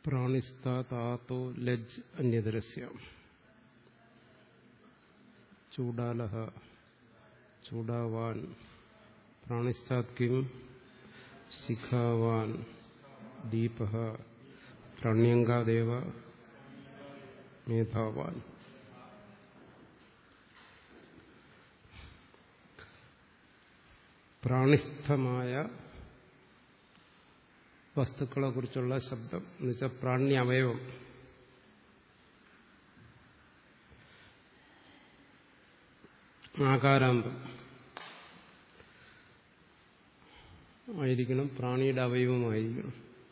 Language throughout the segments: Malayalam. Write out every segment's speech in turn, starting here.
പ്രാണിസ്താതോ ലജ് അന്യതരസ്യ ചൂടാലഹ ചൂടാവാൻ പ്രാണിസ്താത് കിം ശിഖാവാൻ ദീപ പ്രാണ്യങ്കാദേവ മേധാവാൻ പ്രാണിസ്ഥമായ വസ്തുക്കളെ കുറിച്ചുള്ള ശബ്ദം എന്നുവെച്ചാൽ പ്രാണ്യ അവയവം ആകാരാന്തം ആയിരിക്കണം പ്രാണിയുടെ അവയവമായിരിക്കണം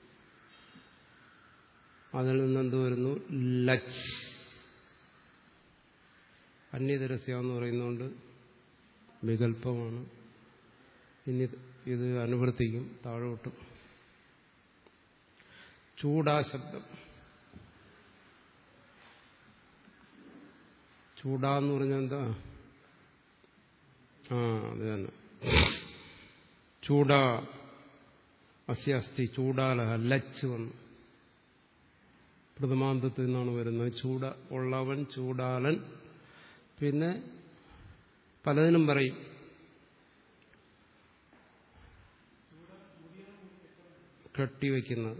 അതിൽ നിന്നെന്ത് വരുന്നു ലച്ച് അന്യതരസ്യ എന്ന് പറയുന്നതുകൊണ്ട് വികല്പമാണ് ഇനി ഇത് അനുവർത്തിക്കും താഴോട്ട് ചൂടാശബ്ദം ചൂടാന്ന് പറഞ്ഞാൽ എന്താ ആ അത് തന്നെ ചൂടാ അസ്യ അസ്ഥി ചൂടാലഹ ലച്ച് വന്നു പ്രഥമാന്തത്തിൽ നിന്നാണ് വരുന്നത് ചൂട ഉള്ളവൻ ചൂടാലൻ പിന്നെ പലതിനും പറയും കെട്ടിവെക്കുന്നത്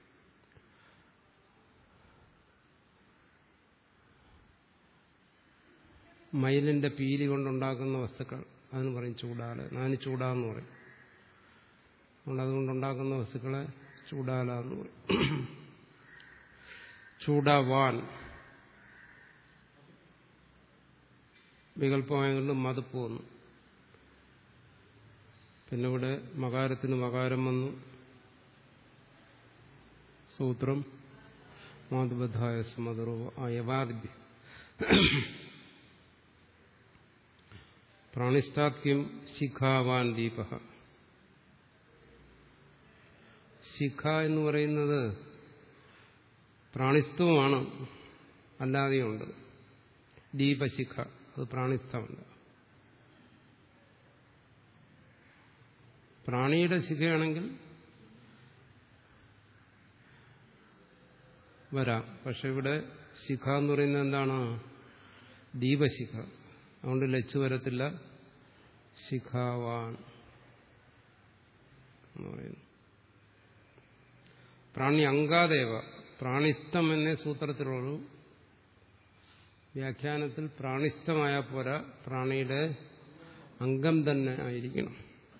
മയിലിന്റെ പീലി കൊണ്ടുണ്ടാക്കുന്ന വസ്തുക്കൾ അതിന് പറയും ചൂടാല നാന് ചൂടാന്ന് പറയും അതുകൊണ്ട് അതുകൊണ്ടുണ്ടാക്കുന്ന വസ്തുക്കളെ ചൂടാല എന്ന് പറയും ചൂടാവാൻ വികല്പമായതുകൊണ്ട് മതുപ്പ് വന്നു പിന്നെ ഇവിടെ മകാരത്തിന് മകാരം വന്നു സൂത്രം മാതുബദ്ധായ സമതറോ അയവാദിഭ്യ പ്രാണിസ്ഥാത് കിം ശിഖാവാൻ ദീപ ശിഖ എന്ന് പറയുന്നത് പ്രാണിത്വമാണ് അല്ലാതെയുണ്ട് ദീപശിഖ അത് പ്രാണിസ്ഥമല്ല പ്രാണിയുടെ ശിഖയാണെങ്കിൽ വരാം പക്ഷെ ഇവിടെ ശിഖ എന്ന് പറയുന്നത് എന്താണ് ദീപശിഖ അതുകൊണ്ട് ലച്ച് വരത്തില്ല ശിഖാവാൻ എന്ന് പറയുന്നു പ്രാണി അങ്കാദേവ പ്രാണിസ്ഥം എന്നേ സൂത്രത്തിലുള്ളൂ വ്യാഖ്യാനത്തിൽ പ്രാണിസ്ഥമായ പോരാ പ്രാണിയുടെ അംഗം തന്നെ ആയിരിക്കണം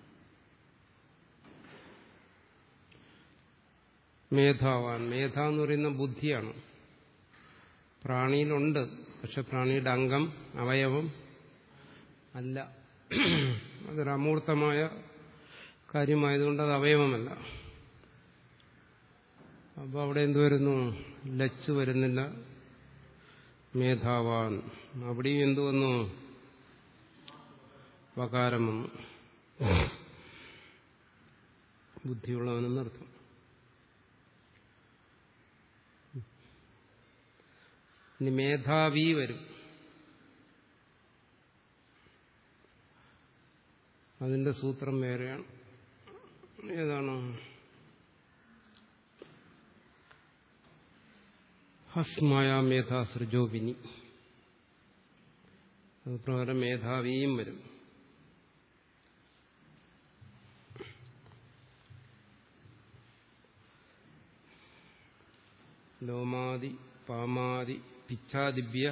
മേധാവാൻ മേധ എന്ന് പറയുന്ന ബുദ്ധിയാണ് പ്രാണിയിലുണ്ട് പക്ഷെ പ്രാണിയുടെ അംഗം അവയവം അല്ല അതൊരു അമൂർത്തമായ കാര്യമായതുകൊണ്ട് അത് അവയവമല്ല അപ്പോൾ അവിടെ എന്ത് വരുന്നു ലച്ച് വരുന്നില്ല മേധാവാൻ അവിടെയും എന്തു വന്നു വകാരം വന്നു ബുദ്ധിയുള്ളവനെന്നർത്ഥം ഇനി മേധാവി വരും അതിന്റെ സൂത്രം വേറെയാണ് ഏതാണ് ഹസ്മായ മേധാ സൃജോപിനി അത് പ്രകാരം മേധാവിയും വരും ലോമാതി പാമാതി പിച്ഛാദിഭ്യ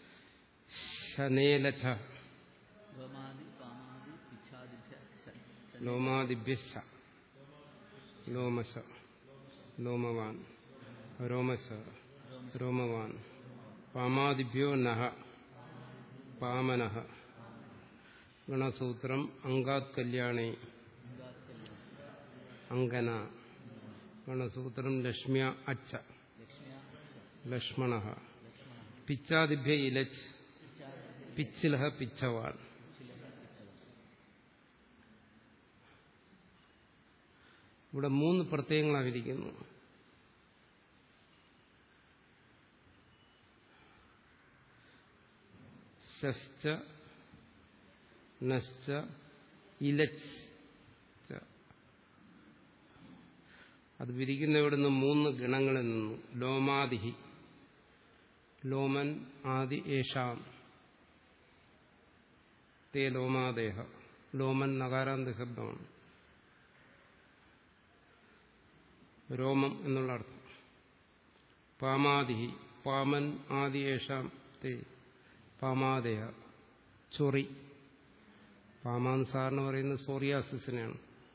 ശനേലഥ ലോമാദി പാമാദി പിച്ഛാദിഭ്യ ശ- ശ- ലോമാദിഭ്യ ശ ലോമശ ലോമവാൻ രോമശ രോമവാൻ പാമാദിഭ്യോ നഹ പാമനഃ ഗണസൂത്രം അങ്കാത് കല്യാണേ അങ്കന ഗണസൂത്രം ലക്ഷ്മ്യ അച്ഛ ലക്ഷ്മണ പിച്ചാദിഭ്യ ഇലച്ച് പിച്ചിലഹ പിച്ചവാൻ ഇവിടെ മൂന്ന് പ്രത്യയങ്ങളായിരിക്കുന്നു ശശ്ച നശ്ച ഇലച്ച് ച. അത് വിരിക്കുന്ന ഇവിടുന്ന് മൂന്ന് ഗണങ്ങളിൽ നിന്നു ലോമാദിഹി ലോമൻ ആദി ഏഷാം തേ ലോമാദേഹ ലോമൻ നകാരാന്ത ശബ്ദമാണ് രോമം എന്നുള്ള അർത്ഥം പാമാദിഹി പാമൻ ആദി ഏഷാം തേ പാമാദേഹ ചൊറി പാമാൻ സാറിന് പറയുന്നത് സോറിയാസിസിനെയാണ്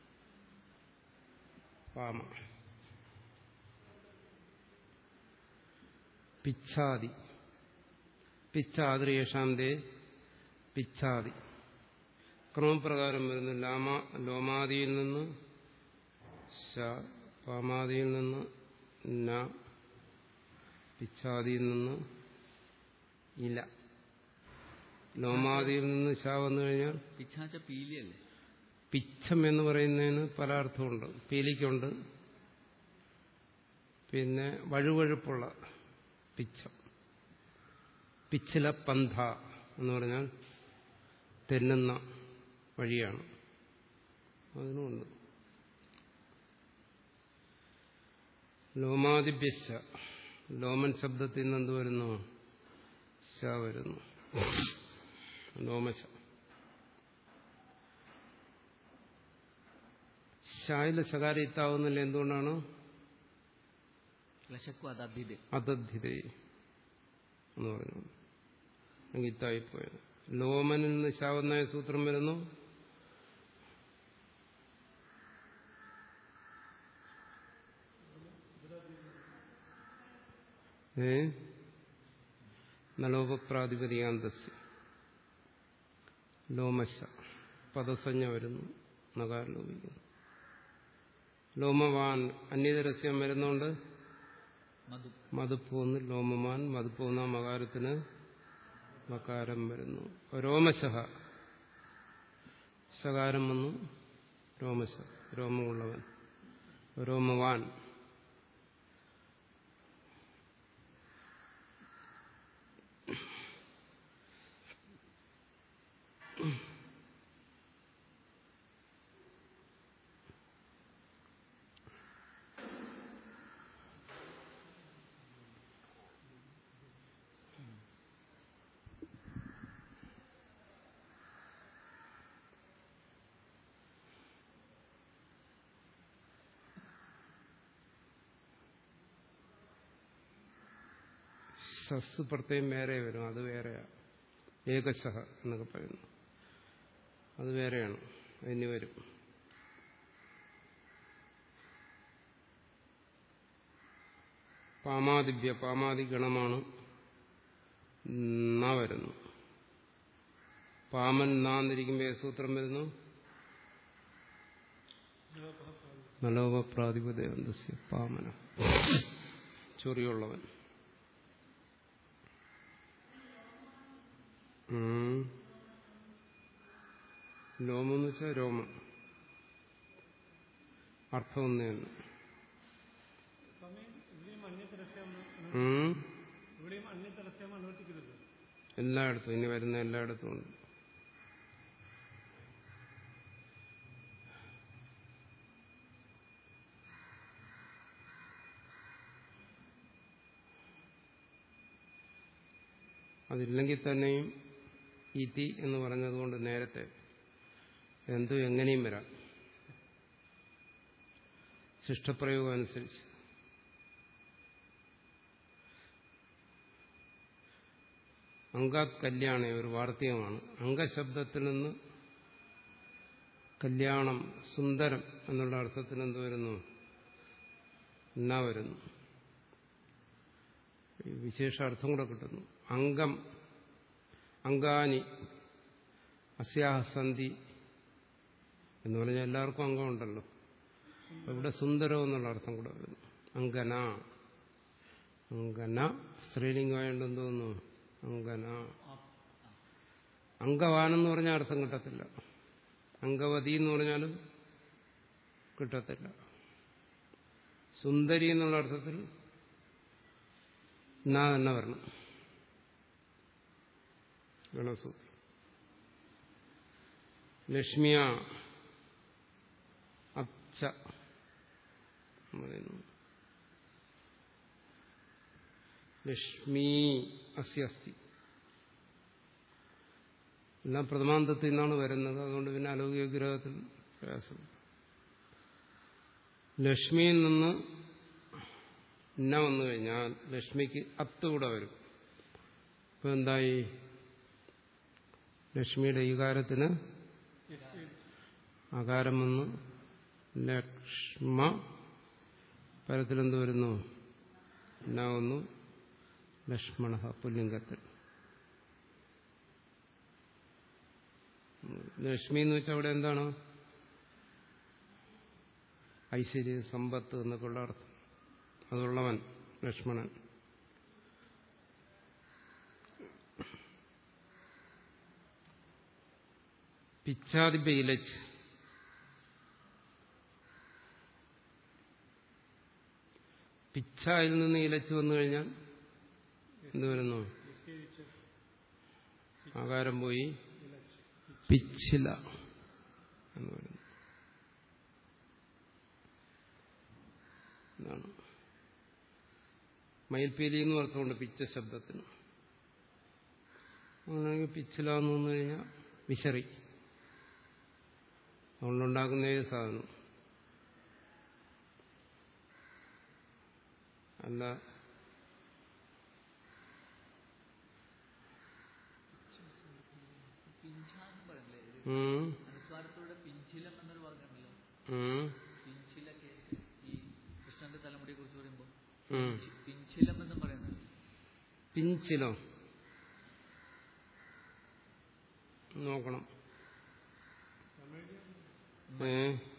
പാമ പിച്ഛാദി പിച്ഛാദ്രിയേഷാന്തേ പിച്ഛാദി ക്രമപ്രകാരം വരുന്നു ലാമ ലോമാദിയിൽ നിന്ന് ശ പാമാദിയിൽ നിന്ന് ന പിച്ഛാദിയിൽ നിന്ന് ഇല ലോമാദിയിൽ നിന്ന് ശ വന്നു കഴിഞ്ഞാൽ പിച്ചാച്ച പീലിയല്ലേ പിച്ചം എന്ന് പറയുന്നതിന് പല അർത്ഥമുണ്ട് പീലിക്കുണ്ട് പിന്നെ വഴുവഴുപ്പുള്ള പിച്ചം പിച്ചില പന്ഥ എന്ന് പറഞ്ഞാൽ തെന്നുന്ന വഴിയാണ് അതിനുമുണ്ട് ലോമാദിഭ്യശ ലോമൻ ശബ്ദത്തിൽ നിന്ന് എന്ത് വരുന്നു ശ വരുന്നു ലോമശ ശായിലെ ശകാരം ഇത്താവുന്നില്ല എന്തുകൊണ്ടാണ് ലശക്കു അതഭ്യുത് അതദ്ധിത എന്ന് പറഞ്ഞു അല്ലെങ്കിൽ ഇത്തായിപ്പോയത് ലോമനിൽ നിന്ന് ശാവന്നായ സൂത്രം വരുന്നു ഏ നലോപപ്രാതിപതികാന്തസ് ലോമശ പദസഞ്ജ വരുന്നു നകാരം ലോപിക്കുന്നു ലോമവാൻ അന്യതരസ്യം വരുന്നുണ്ട് മധു മതുപ്പൂന്ന് ലോമമാൻ മതുപ്പൂന്ന മകാരത്തിന് മകാരം വരുന്നു രോമശ ശകാരം വന്നു രോമശ രോമമുള്ളവൻ രോമവാൻ സസ് പ്രത്യേകം വേറെ വരും അത് വേറെയാ ഏകശഹ എന്നൊക്കെ പറയുന്നു അത് വേറെയാണ് അതിന് വരും പാമാദിഭ്യ പാമാദി ഗണമാണ് ന വരുന്നു പാമൻ നാന്നിരിക്കുമ്പോൾ സൂത്രം വരുന്നു നലോപപ്രാതിപദേവന്തസ്യ പാമന ചൊറിയുള്ളവൻ ഉം. ലോമം എന്ന് വെച്ചാൽ രോമം അർത്ഥം ഒന്നേന്ന് സമയം ഇവിടെയും അന്യതരസ്യം ഉം. ഇവിടെയും അന്യതരസ്യം അനുവർത്തിക്കരുത് എല്ലായിടത്തും ഇനി വരുന്ന എല്ലായിടത്തും ഉണ്ട് അതില്ലെങ്കിൽ തന്നെയും ഇതി എന്ന് പറഞ്ഞതുകൊണ്ട് നേരത്തെ എന്തും എങ്ങനെയും വരാം ശിഷ്ടപ്രയോഗം അനുസരിച്ച് അങ്കാത് കല്യാണ ഒരു വാർത്തകമാണ് അംഗശബ്ദത്തിൽ നിന്ന് കല്യാണം സുന്ദരം എന്നുള്ള അർത്ഥത്തിൽ എന്ത് വരുന്നു ന വരുന്നു ഈ വിശേഷ അർത്ഥം കൂടെ കിട്ടുന്നു അംഗം അങ്കാനി അസ്യാഹസന്ധി എന്ന് പറഞ്ഞാൽ എല്ലാവർക്കും അംഗമുണ്ടല്ലോ അപ്പൊ ഇവിടെ സുന്ദരം എന്നുള്ള അർത്ഥം കൂടെ വരുന്നു അങ്കന അങ്കന സ്ത്രീലിംഗമായിട്ട് എന്തോന്നു അങ്കന അങ്കവാനെന്ന് പറഞ്ഞാൽ അർത്ഥം കിട്ടത്തില്ല അങ്കവതി എന്ന് പറഞ്ഞാലും കിട്ടത്തില്ല സുന്ദരി എന്നുള്ള അർത്ഥത്തിൽ നാ തന്നെ വരണം ഗണസൂത്രം ലക്ഷ്മിയ അച്ച എന്ന് പറയുന്നു ലക്ഷ്മി അസ്യ അസ്തി എല്ലാം പ്രഥമാന്തത്തിൽ നിന്നാണ് വരുന്നത് അതുകൊണ്ട് പിന്നെ അലൗകിക ഗ്രഹത്തിൽ പ്രയാസം ലക്ഷ്മിയിൽ നിന്ന് ന വന്നു കഴിഞ്ഞാൽ ലക്ഷ്മിക്ക് അത്ത് കൂടെ വരും ഇപ്പൊ എന്തായി ലക്ഷ്മിയുടെ ഈകാരത്തിന് അകാരം വന്ന് ലക്ഷ്മ പരത്തിലെന്ത് വരുന്നു ന വന്നു ലക്ഷ്മണ പുല്ലിംഗത്തിൽ ലക്ഷ്മി എന്ന് വെച്ചാൽ അവിടെ എന്താണ് ഐശ്വര്യ സമ്പത്ത് എന്നൊക്കെയുള്ള അർത്ഥം അതുള്ളവൻ ലക്ഷ്മണൻ പിച്ചാദിപ്പ ഇലച്ച് പിച്ചായിൽ നിന്ന് ഇലച്ച് വന്നു കഴിഞ്ഞാൽ എന്ത് വരുന്നു ആകാരം പോയി പിച്ചില എന്ന് പറയുന്നു എന്താണ് മയിൽപ്പീലി എന്ന് അർത്ഥമുണ്ട് പിച്ച ശബ്ദത്തിന് അങ്ങനെയാണെങ്കിൽ പിച്ചില എന്ന് വന്നു കഴിഞ്ഞാൽ വിശറി അതുകൊണ്ടുണ്ടാക്കുന്ന ഏത് സാധനം അല്ല പിഞ്ചാന്ന് പറയല്ലേ ഇത് ഉം, അനുസ്വാരത്തോടെ പിഞ്ചിലം എന്നൊരു പറഞ്ഞല്ലോ ഉം, പിഞ്ചില കേസ് ഈ കൃഷ്ണന്റെ തലമുടിയെ കുറിച്ച് പറയുമ്പോൾ ഉം. പിഞ്ചിലം എന്നും പറയുന്നത് പിഞ്ചിലോ നോക്കണം ഏ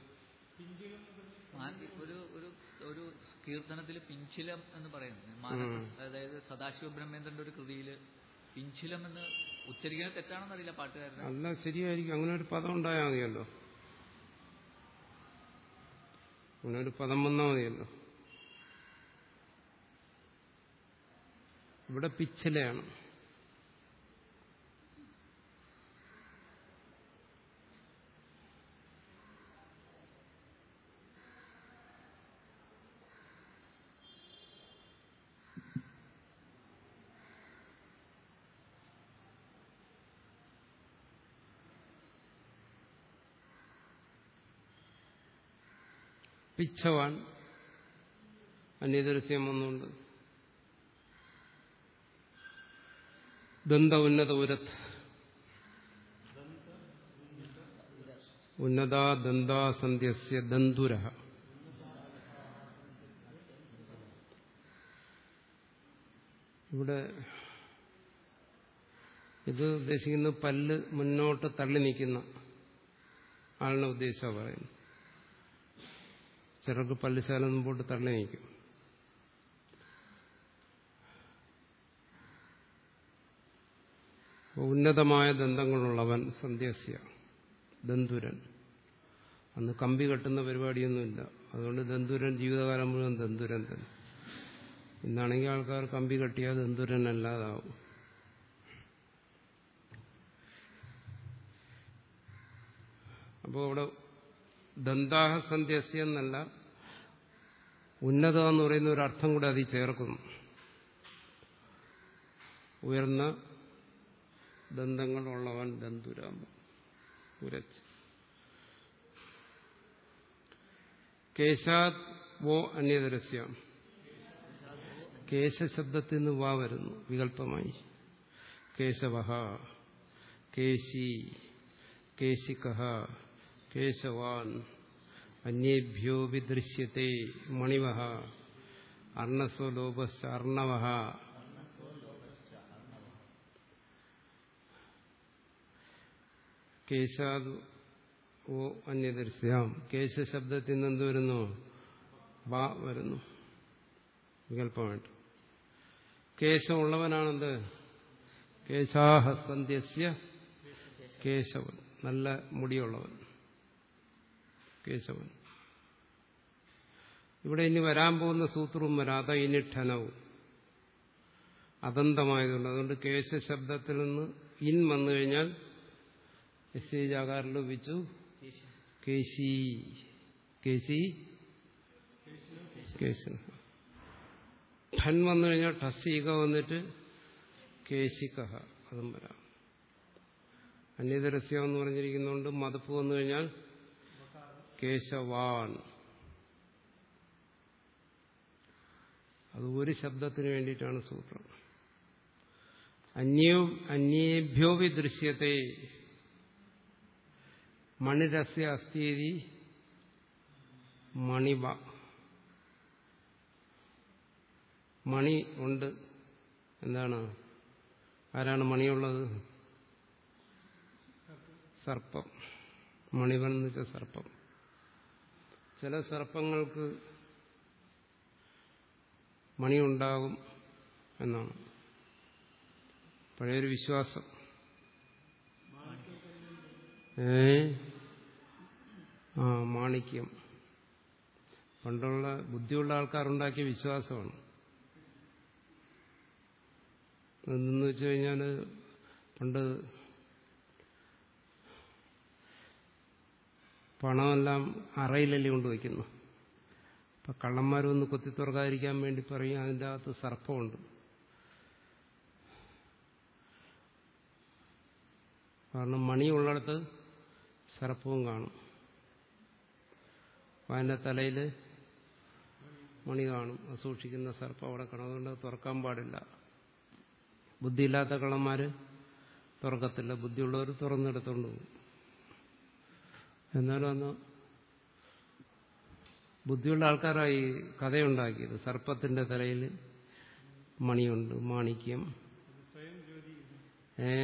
മാൻ- ഒരു ഒരു ഒരു കീർത്തനത്തിൽ പിഞ്ചിലം എന്ന് പറയുന്നത് മാനസ അതായത് സദാശിവ ബ്രഹ്മേന്ദ്രന്റെ ഒരു കൃതിയിൽ പിഞ്ചിലം എന്ന് ഉച്ചരിക്കുന്നത് തെറ്റാണെന്ന് അറിയില്ല പാട്ടുകാരന് അല്ല ശരിയായിരിക്കും അങ്ങനെ ഒരു പദം ഉണ്ടായാൽ മതിയല്ലോ അങ്ങനെ ഒരു പദം വന്നാൽ മതിയല്ലോ ഇവിടെ പിച്ചിലയാണ് പിച്ചവാൻ അന്യദൃശ്യം വന്നുകൊണ്ട് ദന്ത ഉന്നത ഉരത്ത് ഉന്നതാ ദന്താസന്ധ്യസ്യ ദന്തുര ഇവിടെ ഇത് ഉദ്ദേശിക്കുന്നത് പല്ല് മുന്നോട്ട് തള്ളി നിൽക്കുന്ന ആളിനെ ഉദ്ദേശിച്ചാണ് പറയുന്നത് ചിലർക്ക് പല്ലുശാല മുമ്പോട്ട് തള്ളി നിൽക്കും ഉന്നതമായ ദന്തങ്ങളുള്ളവൻ സന്ധ്യസ്യ ദന്തുരൻ അന്ന് കമ്പി കെട്ടുന്ന പരിപാടിയൊന്നുമില്ല അതുകൊണ്ട് ദന്തുരൻ ജീവിതകാലം മുഴുവൻ ദന്തുരൻ തന്നെ ഇന്നാണെങ്കിൽ ആൾക്കാർ കമ്പി കെട്ടിയാൽ ദന്തുരൻ അല്ലാതാവും അപ്പോൾ അവിടെ ദന്താഹ സന്ധ്യസ്യ എന്നല്ല ഉന്നത എന്ന് പറയുന്ന ഒരു അർത്ഥം കൂടെ അതിൽ ചേർക്കുന്നു ഉയർന്ന ദന്തങ്ങളുള്ളവൻ ദന്തുരാമ ഉരച്ച് കേശാത് വോ അന്യതരസ്യം കേശശബ്ദത്തിൽ നിന്ന് വാ വരുന്നു വികല്പമായി കേശവ കേശി കേശിക കേശവാൻ അന്യേഭ്യോ വിദൃശ്യത്തെ മണിവ അർണസോ ലോപശ്ച അർണവ കേശാദ് ഓ അന്യദർശ്യാം കേശശബ്ദത്തിൽ നിന്ന് എന്ത് വരുന്നു വാ വരുന്നു വികല്പമായിട്ട് കേശമുള്ളവനാണെന്ത് കേശാഹസന്ധ്യസ്യ കേശവൻ നല്ല മുടിയുള്ളവൻ കേശവൻ ഇവിടെ ഇനി വരാൻ പോകുന്ന സൂത്രവും വരാതെ ഇനി ഠനവും അതന്തമായതുകൊണ്ട് അതുകൊണ്ട് കേശശബ്ദത്തിൽ നിന്ന് ഇൻ വന്നു കഴിഞ്ഞാൽ എസ് ജാകാരം ലോപിച്ചു കേശി കേശി കേശിന ഠൻ വന്നു കഴിഞ്ഞാൽ ടസീക വന്നിട്ട് കേശിക അതും വരാം അന്യതരസ്യം എന്ന് പറഞ്ഞിരിക്കുന്നതുകൊണ്ട് മതപ്പ് വന്നു കഴിഞ്ഞാൽ കേശവാൻ അത് ഒരു ശബ്ദത്തിന് വേണ്ടിയിട്ടാണ് സൂത്രം അന്യോ അന്യേഭ്യോ വി ദൃശ്യത്തെ മണിരസ്യ അസ്ഥീതി മണിവ മണി ഉണ്ട് എന്താണ് ആരാണ് മണിയുള്ളത് സർപ്പം മണിവൻ എന്ന് വെച്ചാൽ സർപ്പം ചില സർപ്പങ്ങൾക്ക് മണിയുണ്ടാകും എന്നാണ് പഴയൊരു വിശ്വാസം ഏ ആ മാണിക്യം പണ്ടുള്ള ബുദ്ധിയുള്ള ആൾക്കാരുണ്ടാക്കിയ വിശ്വാസമാണ് എന്തെന്ന് വെച്ച് കഴിഞ്ഞാൽ പണ്ട് പണമെല്ലാം അറയിലല്ലേ കൊണ്ടുവയ്ക്കുന്നു അപ്പൊ കള്ളന്മാരൊന്ന് കൊത്തി തുറക്കാതിരിക്കാൻ വേണ്ടി പറയും അതിൻ്റെ അകത്ത് സർപ്പമുണ്ട് കാരണം മണിയുള്ളിടത്ത് സർപ്പവും കാണും അപ്പൊ അതിൻ്റെ തലയിൽ മണി കാണും അത് സൂക്ഷിക്കുന്ന സർപ്പം അവിടെ കാണും അതുകൊണ്ട് അത് തുറക്കാൻ പാടില്ല ബുദ്ധിയില്ലാത്ത കള്ളന്മാര് തുറക്കത്തില്ല ബുദ്ധിയുള്ളവർ തുറന്നെടുത്തോണ്ട് പോകും എന്നാലും അന്ന് ബുദ്ധിയുള്ള ആൾക്കാരായി കഥയുണ്ടാക്കിയത് സർപ്പത്തിന്റെ തലയിൽ മണിയുണ്ട് മാണിക്യം ഏ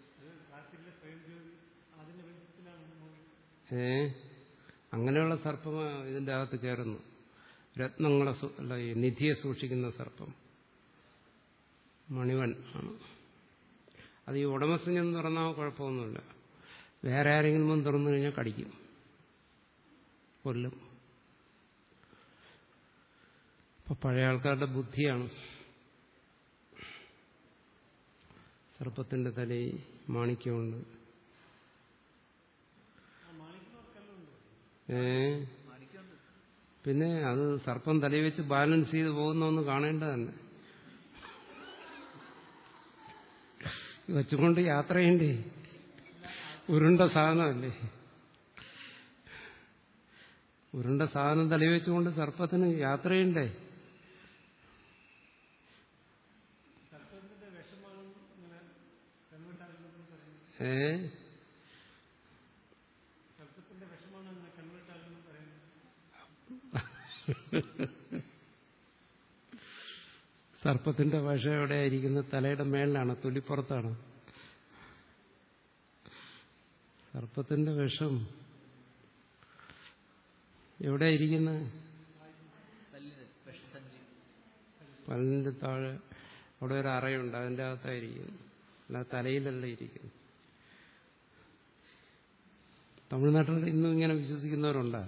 ഏ അങ്ങനെയുള്ള സർപ്പം ഇതിന്റെ അകത്ത് കയറുന്നു രത്നങ്ങളെ സൂ- അല്ല ഈ നിധിയെ സൂക്ഷിക്കുന്ന സർപ്പം മണിവൻ ആണ് അത് ഈ ഉടമസ്ഥൻ തുറന്നാൽ കുഴപ്പമൊന്നുമില്ല വേറെ ആരെങ്കിലും വന്ന് തുറന്നു കഴിഞ്ഞാൽ കടിക്കും കൊല്ലും അപ്പൊ പഴയ ആൾക്കാരുടെ ബുദ്ധിയാണ് സർപ്പത്തിന്റെ തലയിൽ മാണിക്യമുണ്ട് ഏ മാണിക്കുണ്ട് പിന്നെ അത് സർപ്പം തലയിൽ വെച്ച് ബാലൻസ് ചെയ്ത് പോകുന്ന കാണേണ്ടത് തന്നെ വെച്ചുകൊണ്ട് യാത്ര ചെയ്യണ്ടേ ഉരുണ്ട സാധനമല്ലേ ഉരുണ്ട സാധനം തലയിൽ വെച്ചുകൊണ്ട് സർപ്പത്തിന് യാത്ര ചെയ്യണ്ടേ ഏ സർപ്പത്തിന്റെ ഭാഷ എവിടെയായിരിക്കുന്നത് തലയുടെ മേളിലാണ് തൊലിപ്പുറത്താണ് സർപ്പത്തിന്റെ വിഷം എവിടെയായിരിക്കുന്നത് പല്ലിന് വിഷസഞ്ചി പല്ലിന്റെ താഴെ അവിടെ ഒരു അറയുണ്ട് അതിന്റെ അകത്തായിരിക്കും അല്ല തലയിലല്ല ഇരിക്കുന്നു തമിഴ്നാട്ടിൽ ഇന്നും ഇങ്ങനെ വിശ്വസിക്കുന്നവരുണ്ടാ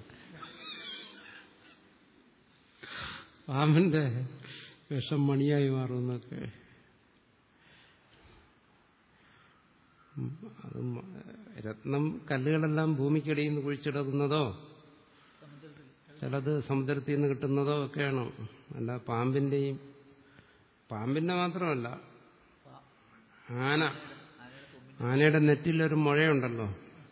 പാമ്പിന്റെ വിഷം മണിയായി മാറുമെന്നൊക്കെ ഉം, അത് മ- രത്നം കല്ലുകളെല്ലാം ഭൂമിക്കടിയിൽ നിന്ന് കുഴിച്ചെടുക്കുന്നതോ സമുദ്രത്തിൽ ചിലത് സമുദ്രത്തിൽ നിന്ന് കിട്ടുന്നതോ ഒക്കെയാണ് അല്ല പാമ്പിന്റെയും പാമ്പിന്റെ മാത്രമല്ല പാ- ആന ആനയുടെ കൊമ്പിന് ആനയുടെ നെറ്റിലൊരു മുഴയുണ്ടല്ലോ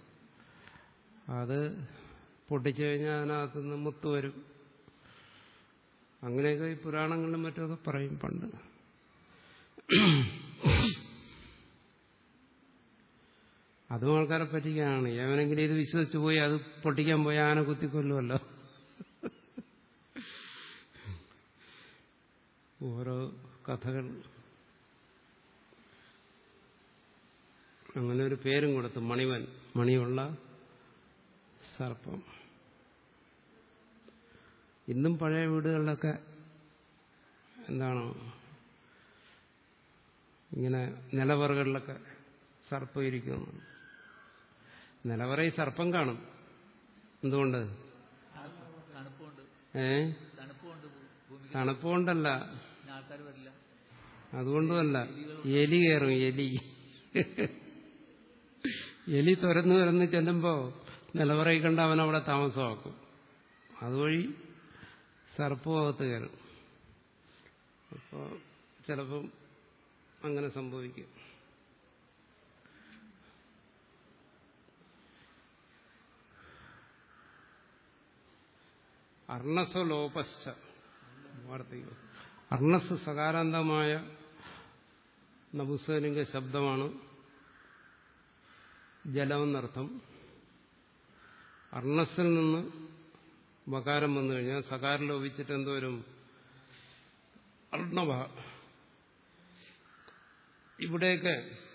അത് പൊട്ടിച്ചു കഴിഞ്ഞാൽ അതിനകത്തുനിന്ന് മുത്ത് വരും അങ്ങനെയൊക്കെ ഈ പുരാണങ്ങളിലും മറ്റുമൊക്കെ പറയും പണ്ട് അതും ആൾക്കാരെ പറ്റിക്കാണ് എവനെങ്കിലും ഇത് വിശ്വസിച്ച് പോയി അത് പൊട്ടിക്കാൻ പോയി ആന കുത്തിക്കൊല്ലുമല്ലോ ഓരോ കഥകൾ അങ്ങനെ ഒരു പേരും കൊടുത്തു മണിവൻ മണിയുള്ള സർപ്പം ഇന്നും പഴയ വീടുകളിലൊക്കെ എന്താണ് ഇങ്ങനെ നിലവറകളിലൊക്കെ സർപ്പം ഇരിക്കുന്നു നിലവറയിൽ സർപ്പം കാണും എന്തുകൊണ്ട് തണുപ്പ് തണുപ്പുണ്ട് ഏ തണുപ്പുണ്ട് ഭൂ- ഭൂമിക്ക് തണുപ്പുകൊണ്ടല്ല പിന്നെ ആൾക്കാർ വരില്ല അതുകൊണ്ടുമല്ല എലി കയറും എലി എലി തുരന്ന് തുരന്ന് ചെല്ലുമ്പോ നിലവറയിൽ കണ്ട് അവൻ അവിടെ താമസമാക്കും അതുവഴി സർപ്പവും അകത്ത് കയറും അപ്പോൾ ചിലപ്പം അങ്ങനെ സംഭവിക്കും അർണസ ലോപശ്ച വാർത്തക അർണസ് സകാരാന്തമായ നപുസലിംഗ ശബ്ദമാണ് ജലമെന്നർത്ഥം അർണസിൽ നിന്ന് വകാരം വന്നു കഴിഞ്ഞാൽ സകാരം ലോപിച്ചിട്ട് എന്തോരും അർണവ ഇവിടെയൊക്കെ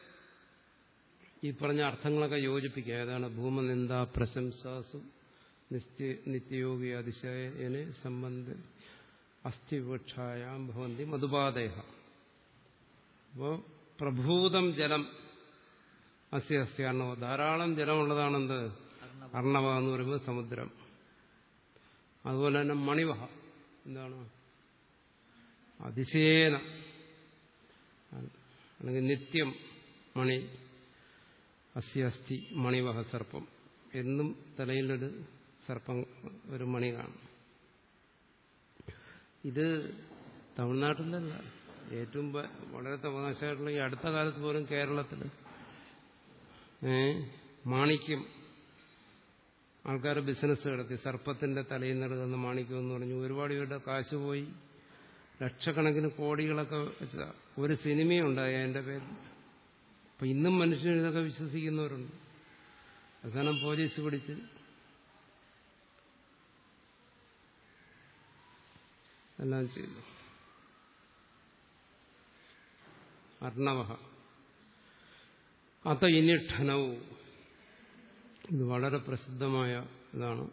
ഈ പറഞ്ഞ അർത്ഥങ്ങളൊക്കെ യോജിപ്പിക്കുക ഏതാണ് ഭൂമനിന്ദ പ്രശംസാസു നിത്യ നിത്യയോഗി അതിശയനെ സംബന്ധ അസ്ഥിവൃക്ഷായാം ഭവന്തി മധുപാദേഹ അപ്പോൾ പ്രഭൂതം ജലം അസ്യ അസ്യ അർണവ ധാരാളം ജലമുള്ളതാണെന്ത് അർണവ എന്ന് പറയുമ്പോൾ സമുദ്രം അതുപോലെ തന്നെ മണിവഹ എന്താണ് അതിശയേന അല്ലെങ്കിൽ നിത്യം മണി അസ്യ അസ്ഥി മണിവഹ സർപ്പം എന്നും തലയിലൊരു സർപ്പം ഒരു മണി കാണും ഇത് തമിഴ്നാട്ടിലല്ല ഏറ്റവും പ- വളരെ തമാശയായിട്ടുള്ള ഈ അടുത്ത കാലത്ത് പോലും കേരളത്തിൽ ഏ മാണിക്യം ആൾക്കാർ ബിസിനസ് നടത്തി സർപ്പത്തിന്റെ തലയിൽ നടക്കുന്ന മാണിക്യം എന്ന് പറഞ്ഞു ഒരുപാട് പേരുടെ കാശ് പോയി ലക്ഷക്കണക്കിന് കോടികളൊക്കെ വെച്ച ഒരു സിനിമയുണ്ടായി അതിന്റെ പേരിൽ അപ്പൊ ഇന്നും മനുഷ്യർ ഇതൊക്കെ വിശ്വസിക്കുന്നവരുണ്ട് അവസാനം പോലീസ് പിടിച്ച് എല്ലാം ചെയ്തു അർണവ അത ഇനിഠനവും ഇത് വളരെ പ്രസിദ്ധമായ ഇതാണ്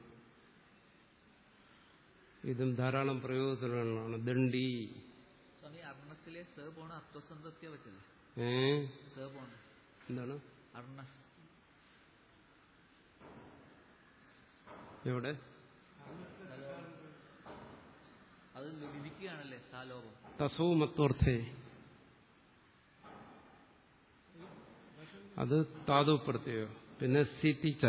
ഇതും ധാരാളം പ്രയോഗത്തിലുള്ളതാണ് ദണ്ഡി സ്വാമി അർണസിലെ സ പോണ അർത്ഥസന്ധസ്യ വെച്ചത് ഏ സ പോണ എന്താണ് അർണസ് എവിടെ അത് വിധിക്കുകയാണല്ലേ സാലോപം തസോ മത്വർത്ഥേ അത് താതു പ്രത്യയോ പിന്നെ സിത്തിച്ച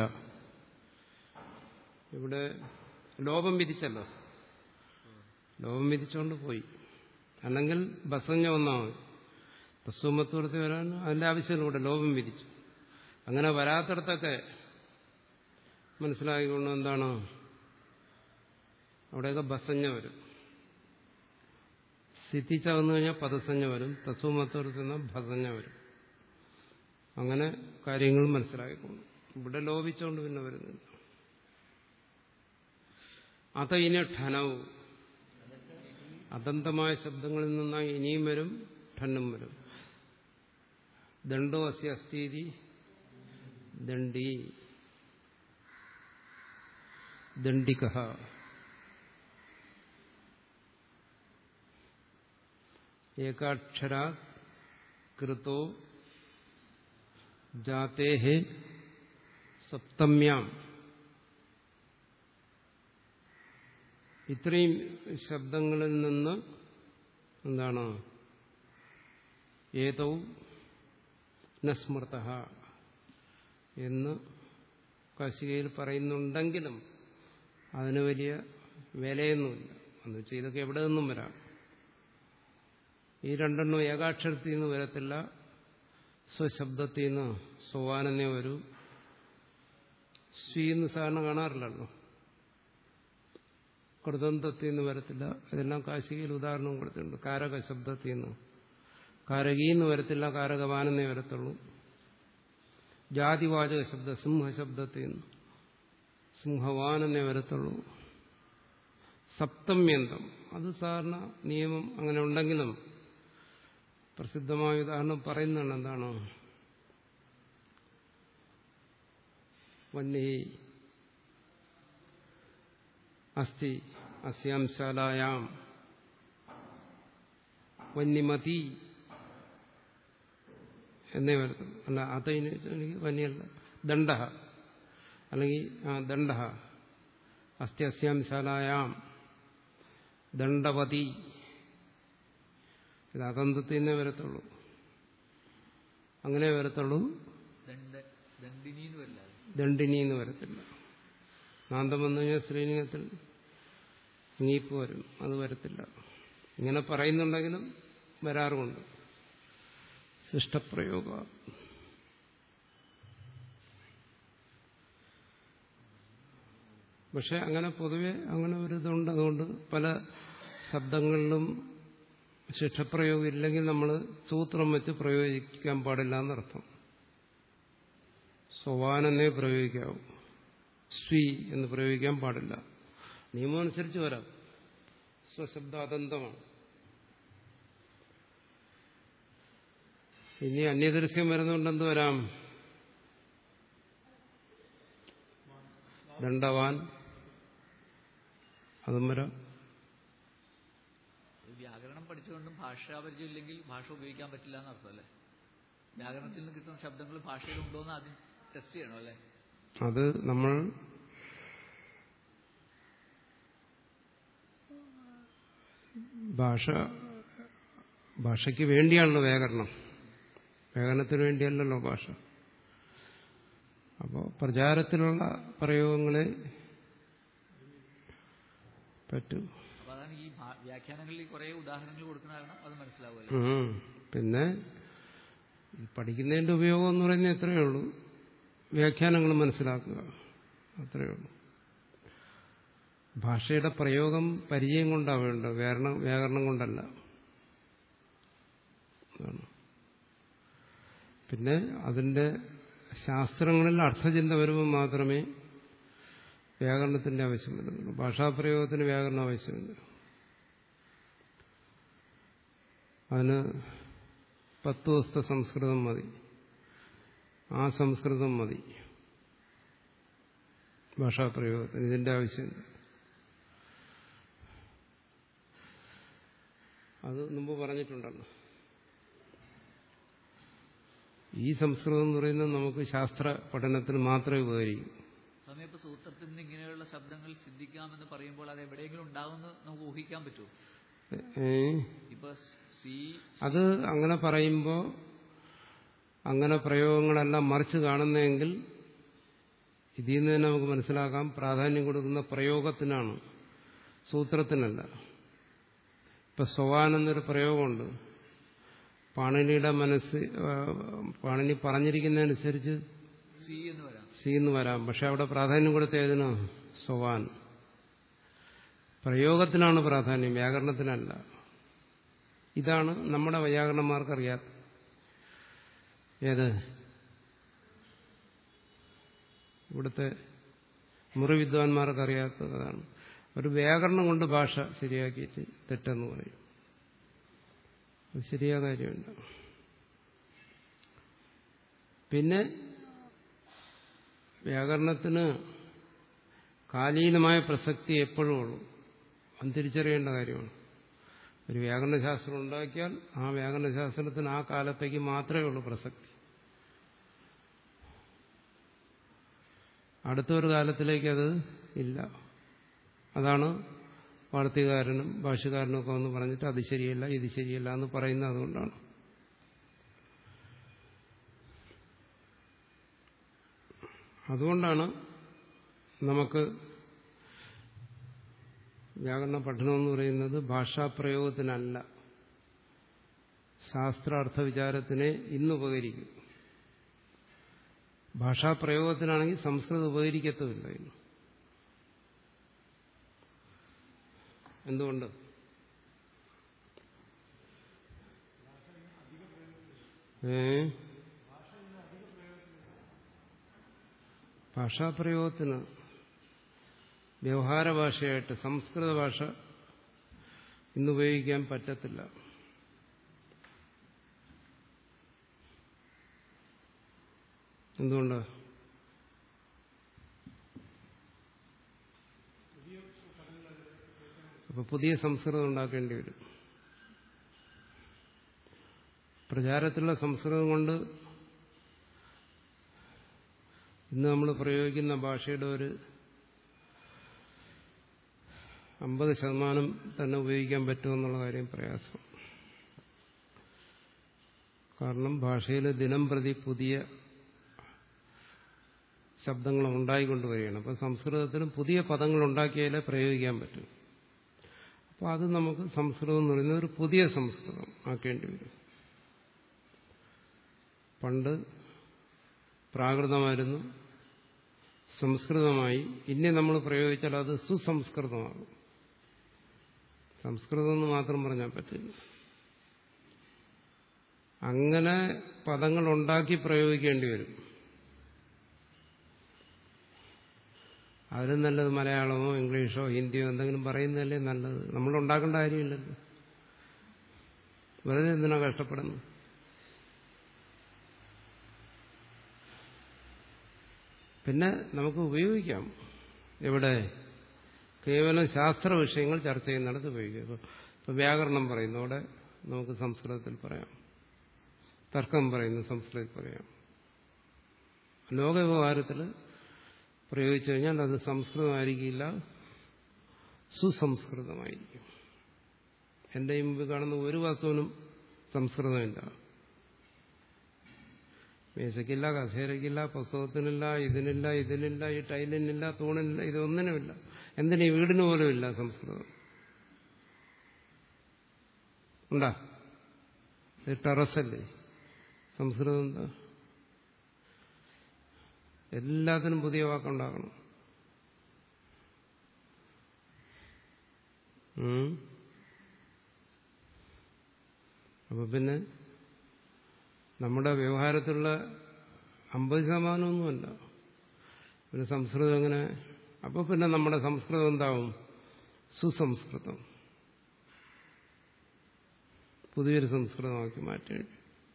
ഇവിടെ ലോപം വിധിച്ചല്ലോ ലോപം വിധിച്ചുകൊണ്ട് പോയി അല്ലെങ്കിൽ ബസഞ്ഞ വന്നാൽ മതി തസ്വമത്വർത്ഥി വരാൻ അതിന്റെ ആവശ്യമില്ല ഇവിടെ ലോപം വിധിച്ചു അങ്ങനെ വരാത്തടത്തൊക്കെ മനസ്സിലാക്കിക്കൊണ്ട് എന്താണ് അവിടെയൊക്കെ ബസഞ്ഞ വരും സിദ്ധിച്ച വന്നു കഴിഞ്ഞാൽ പദസഞ്ജ വരും തസ്വമത്വർത്തുന്ന ഭസഞ്ഞ വരും അങ്ങനെ കാര്യങ്ങൾ മനസ്സിലാക്കിക്കൊള്ളു ഇവിടെ ലോപിച്ചുകൊണ്ട് പിന്നെ വരുന്നില്ല അത ഇനി ഠനവും അദന്തമായ ശബ്ദങ്ങളിൽ നിന്നായി ഇനിയും വരും ഠന്നും വരും ദണ്ഡോ അസ്യ അസ്ഥീതി ദണ്ഡി ദണ്ഡിക ഏകാക്ഷരാ കൃതോ ജാതേഹേ സപ്തമ്യാം ഇത്രയും ശബ്ദങ്ങളിൽ നിന്ന് എന്താണ് ഏതൗ നസ്മൃത എന്ന് കാശികയിൽ പറയുന്നുണ്ടെങ്കിലും അതിന് വലിയ വിലയൊന്നുമില്ല എന്ന് വെച്ചാൽ ഇതൊക്കെ എവിടെ നിന്നും വരാം ഈ രണ്ടെണ്ണം ഏകാക്ഷരത്തിൽ നിന്ന് വരത്തില്ല സ്വശബ്ദത്തിൽ നിന്ന് സോവാനനെ വരൂ സ്വീന്ന് സാധാരണ കാണാറില്ലല്ലോ കൃതന്തത്തിൽ നിന്ന് വരത്തില്ല ഇതെല്ലാം കാശികയിൽ ഉദാഹരണം കൊടുത്തിട്ടുണ്ട് കാരക ശബ്ദത്തിൽ നിന്ന് കാരകീന്ന് വരത്തില്ല കാരകവാനെന്നേ വരത്തുള്ളൂ ജാതിവാചക ശബ്ദ സിംഹശബ്ദത്തിൽ നിന്ന് സിംഹവാനെന്നേ വരത്തുള്ളൂ സപ്തമ്യന്തം അത് സാധാരണ നിയമം അങ്ങനെ ഉണ്ടെങ്കിലും പ്രസിദ്ധമായ ഉദാഹരണം പറയുന്നുണ്ട് എന്താണ് വന്യേ അസ്തി അസ്യാം ശാലായാം വന്യമതി എന്നേ വരത്തുള്ളൂ അല്ല അതതിന് എനിക്ക് വന്യല്ല ദണ്ഡ അല്ലെങ്കിൽ ആ ദണ്ഡ അസ്തി അസ്യാം ശാലായാം ദണ്ഡവതി ഇത് അതന്തത്തിൽ നിന്നേ വരത്തുള്ളൂ അങ്ങനെ വരത്തുള്ളൂ ദണ്ഡ ദണ്ഡിനി എന്ന് വരില്ല അത്. ദണ്ഡിനി എന്ന് വരത്തില്ല നാന്തം വന്നു കഴിഞ്ഞാൽ ശ്രീലിംഗത്തിൽ ഇനിയിപ്പോൾ വരും അത് വരത്തില്ല ഇങ്ങനെ പറയുന്നുണ്ടെങ്കിലും വരാറുമുണ്ട് ശിഷ്ടപ്രയോഗ പക്ഷെ അങ്ങനെ പൊതുവെ അങ്ങനെ ഒരു ഇതുണ്ട് അതുകൊണ്ട് പല ശബ്ദങ്ങളിലും ശിക്ഷപ്രയോഗം ഇല്ലെങ്കിൽ നമ്മൾ സൂത്രം വെച്ച് പ്രയോഗിക്കാൻ പാടില്ല എന്നർത്ഥം സ്വവാനെന്നേ പ്രയോഗിക്കാവൂ സ്വി എന്ന് പ്രയോഗിക്കാൻ പാടില്ല നിയമം അനുസരിച്ച് വരാം സ്വശബ്ദ അതന്തമാണ് ഇനി അന്യദൃശ്യം വരുന്നതുകൊണ്ട് എന്ത് വരാം ദണ്ഡവാൻ അതും വരാം ഈ വ്യാകരണം പഠിച്ചുകൊണ്ടും ഭാഷാപരിചയം ഇല്ലെങ്കിൽ ഭാഷ ഉപയോഗിക്കാൻ പറ്റില്ല എന്നർത്ഥം അല്ലേ വ്യാകരണത്തിൽ നിന്ന് കിട്ടുന്ന ശബ്ദങ്ങൾ ഭാഷയിൽ ഉണ്ടോ എന്ന് ആദ്യം ടെസ്റ്റ് ചെയ്യണം അല്ലേ അത് നമ്മൾ ഭാഷ ഭാഷയ്ക്ക് വേണ്ടിയാണല്ലോ വ്യാകരണം വ്യാകരണത്തിന് വേണ്ടിയല്ലല്ലോ ഭാഷ അപ്പോൾ പ്രചാരത്തിലുള്ള പ്രയോഗങ്ങളെ പറ്റൂ അപ്പൊ അതാണ് ഈ ഭാ- വ്യാഖ്യാനങ്ങളിൽ കുറെ ഉദാഹരണങ്ങൾ കൊടുക്കുന്ന കാരണം അത് മനസ്സിലാവുമല്ലോ ഉം. പിന്നെ ഈ പഠിക്കുന്നതിന്റെ ഉപയോഗം എന്ന് പറയുന്നത് എത്രയേ ഉള്ളൂ വ്യാഖ്യാനങ്ങൾ മനസ്സിലാക്കുക അത്രയേ ഉള്ളൂ ഭാഷയുടെ പ്രയോഗം പരിചയം കൊണ്ടാണ് വേണ്ടത് വ്യാകരണം വ്യാകരണം കൊണ്ടല്ല അതാണ്. പിന്നെ അതിന്റെ ശാസ്ത്രങ്ങളിൽ അർത്ഥചിന്ത വരുമ്പോൾ മാത്രമേ വ്യാകരണത്തിന്റെ ആവശ്യം വരുന്നുള്ളൂ ഭാഷാപ്രയോഗത്തിന് വ്യാകരണം ആവശ്യമില്ല അതിന് പത്ത് ദിവസത്തെ സംസ്കൃതം മതി ആ സംസ്കൃതം മതി ഭാഷാപ്രയോഗത്തിന് ഇതിന്റെ ആവശ്യമില്ല അത് മുമ്പ് പറഞ്ഞിട്ടുണ്ടല്ലോ ഈ സംസ്കൃതം എന്ന് പറയുന്നത് നമുക്ക് ശാസ്ത്ര പഠനത്തിന് മാത്രമേ ഉപകരിക്കൂ സമയം ഇപ്പൊ സൂത്രത്തിൽ നിന്ന് ഇങ്ങനെയുള്ള ശബ്ദങ്ങൾ സിദ്ധിക്കാമെന്ന് പറയുമ്പോൾ അത് എവിടെയെങ്കിലും ഉണ്ടാവുമെന്ന് നമുക്ക് ഊഹിക്കാൻ പറ്റുമോ ഏ ഇപ്പൊ സി അത് അങ്ങനെ പറയുമ്പോൾ അങ്ങനെ പ്രയോഗങ്ങളെല്ലാം മറിച്ച് കാണുന്നതെങ്കിൽ ഇതിൽ നിന്ന് തന്നെ നമുക്ക് മനസ്സിലാക്കാം പ്രാധാന്യം കൊടുക്കുന്ന പ്രയോഗത്തിനാണ് സൂത്രത്തിനല്ല ഇപ്പൊ സ്വവാൻ എന്നൊരു പ്രയോഗമുണ്ട് പാണിനിയുടെ മനസ്സ് ആ, പാണിനി പറഞ്ഞിരിക്കുന്നതനുസരിച്ച് സി എന്ന് വരാം സി എന്ന് വരാം പക്ഷെ അവിടെ പ്രാധാന്യം കൊടുത്ത ഏതിനാ സ്വവാൻ പ്രയോഗത്തിനാണ് പ്രാധാന്യം വ്യാകരണത്തിനല്ല ഇതാണ് നമ്മുടെ വ്യാകരണന്മാർക്കറിയാത്ത ഏത് ഇവിടുത്തെ മുറിവിദ്വാൻമാർക്കറിയാത്തത് അതാണ് ഒരു വ്യാകരണം കൊണ്ട് ഭാഷ ശരിയാക്കിയിട്ട് തെറ്റെന്ന് പറയും അത് ശരിയാ കാര്യമില്ല പിന്നെ വ്യാകരണത്തിന് കാലീനമായ പ്രസക്തി എപ്പോഴും ഉള്ളൂ അത് തിരിച്ചറിയേണ്ട കാര്യമാണ് ഒരു വ്യാകരണശാസ്ത്രം ഉണ്ടാക്കിയാൽ ആ വ്യാകരണശാസ്ത്രത്തിന് ആ കാലത്തേക്ക് മാത്രമേ ഉള്ളൂ പ്രസക്തി അടുത്തൊരു കാലത്തിലേക്ക് അത് ഇല്ല അതാണ് വാർത്തകാരനും ഭാഷകാരനും ഒക്കെ വന്ന് പറഞ്ഞിട്ട് അത് ശരിയല്ല ഇത് ശരിയല്ല എന്ന് പറയുന്നത് അതുകൊണ്ടാണ് അതുകൊണ്ടാണ് നമുക്ക് വ്യാകരണ പഠനം എന്ന് പറയുന്നത് ഭാഷാപ്രയോഗത്തിനല്ല ശാസ്ത്രാർത്ഥ വിചാരത്തിനെ ഇന്ന് ഉപകരിക്കും ഭാഷാപ്രയോഗത്തിനാണെങ്കിൽ സംസ്കൃതം ഉപകരിക്കത്തുമില്ല ഇന്ന് എന്തുകൊണ്ട് ഏ ഭാഷാപ്രയോഗത്തിന് വ്യവഹാര ഭാഷയായിട്ട് സംസ്കൃത ഭാഷ ഇന്ന് ഉപയോഗിക്കാൻ പറ്റത്തില്ല എന്തുകൊണ്ട് അപ്പൊ പുതിയ സംസ്കൃതം ഉണ്ടാക്കേണ്ടി വരും പ്രചാരത്തിലുള്ള സംസ്കൃതം കൊണ്ട് ഇന്ന് നമ്മൾ പ്രയോഗിക്കുന്ന ഭാഷയുടെ ഒരു അമ്പത് ശതമാനം തന്നെ ഉപയോഗിക്കാൻ പറ്റുമെന്നുള്ള കാര്യം പ്രയാസം കാരണം ഭാഷയിൽ ദിനം പ്രതി പുതിയ ശബ്ദങ്ങൾ ഉണ്ടായിക്കൊണ്ടുവരികയാണ് അപ്പം സംസ്കൃതത്തിന് പുതിയ പദങ്ങൾ ഉണ്ടാക്കിയാലേ പ്രയോഗിക്കാൻ പറ്റും അപ്പോൾ അത് നമുക്ക് സംസ്കൃതം എന്ന് പറയുന്നത് ഒരു പുതിയ സംസ്കൃതം ആക്കേണ്ടി വരും പണ്ട് പ്രാകൃതമായിരുന്നു സംസ്കൃതമായി ഇനി നമ്മൾ പ്രയോഗിച്ചാൽ അത് സുസംസ്കൃതമാകും സംസ്കൃതം എന്ന് മാത്രം പറഞ്ഞാൽ പറ്റില്ല അങ്ങനെ പദങ്ങൾ ഉണ്ടാക്കി പ്രയോഗിക്കേണ്ടി വരും അതിലും നല്ലത് മലയാളമോ ഇംഗ്ലീഷോ ഹിന്ദിയോ എന്തെങ്കിലും പറയുന്നതല്ലേ നല്ലത് നമ്മൾ ഉണ്ടാക്കേണ്ട കാര്യമില്ലല്ലോ വെറുതെ എന്തിനാ കഷ്ടപ്പെടുന്നു പിന്നെ നമുക്ക് ഉപയോഗിക്കാം എവിടെ കേവലം ശാസ്ത്ര വിഷയങ്ങൾ ചർച്ച ചെയ്യുന്നിടത്ത് ഉപയോഗിക്കാം ഇപ്പൊ ഇപ്പൊ വ്യാകരണം പറയുന്നു അവിടെ നമുക്ക് സംസ്കൃതത്തിൽ പറയാം തർക്കം പറയുന്നു സംസ്കൃതത്തിൽ പറയാം ലോകവ്യവഹാരത്തിൽ പ്രയോഗിച്ചു കഴിഞ്ഞാൽ അത് സംസ്കൃതമായിരിക്കില്ല സുസംസ്കൃതമായിരിക്കും എന്റെ ഈ മുമ്പിൽ കാണുന്ന ഒരു വസ്തുവിനും സംസ്കൃതമില്ല മേശയ്ക്കില്ല കസേരയ്ക്കില്ല പുസ്തകത്തിനില്ല ഇതിനില്ല ഇതിനില്ല ഈ ടൈലിനില്ല തൂണിനില്ല ഇതൊന്നിനുമില്ല എന്തിനീ വീടിന് പോലും ഇല്ല സംസ്കൃതം ഉണ്ടാ ഇത് ടെറസല്ലേ സംസ്കൃതം എന്താ എല്ലാത്തിനും പുതിയ വാക്കുണ്ടാക്കണം ഉം. അപ്പൊ പിന്നെ നമ്മുടെ വ്യവഹാരത്തിലുള്ള അമ്പത് ശതമാനമൊന്നുമല്ല പിന്നെ സംസ്കൃതം എങ്ങനെ അപ്പൊ പിന്നെ നമ്മുടെ സംസ്കൃതം എന്താവും സുസംസ്കൃതം പുതിയൊരു സംസ്കൃതമാക്കി മാറ്റേണ്ടി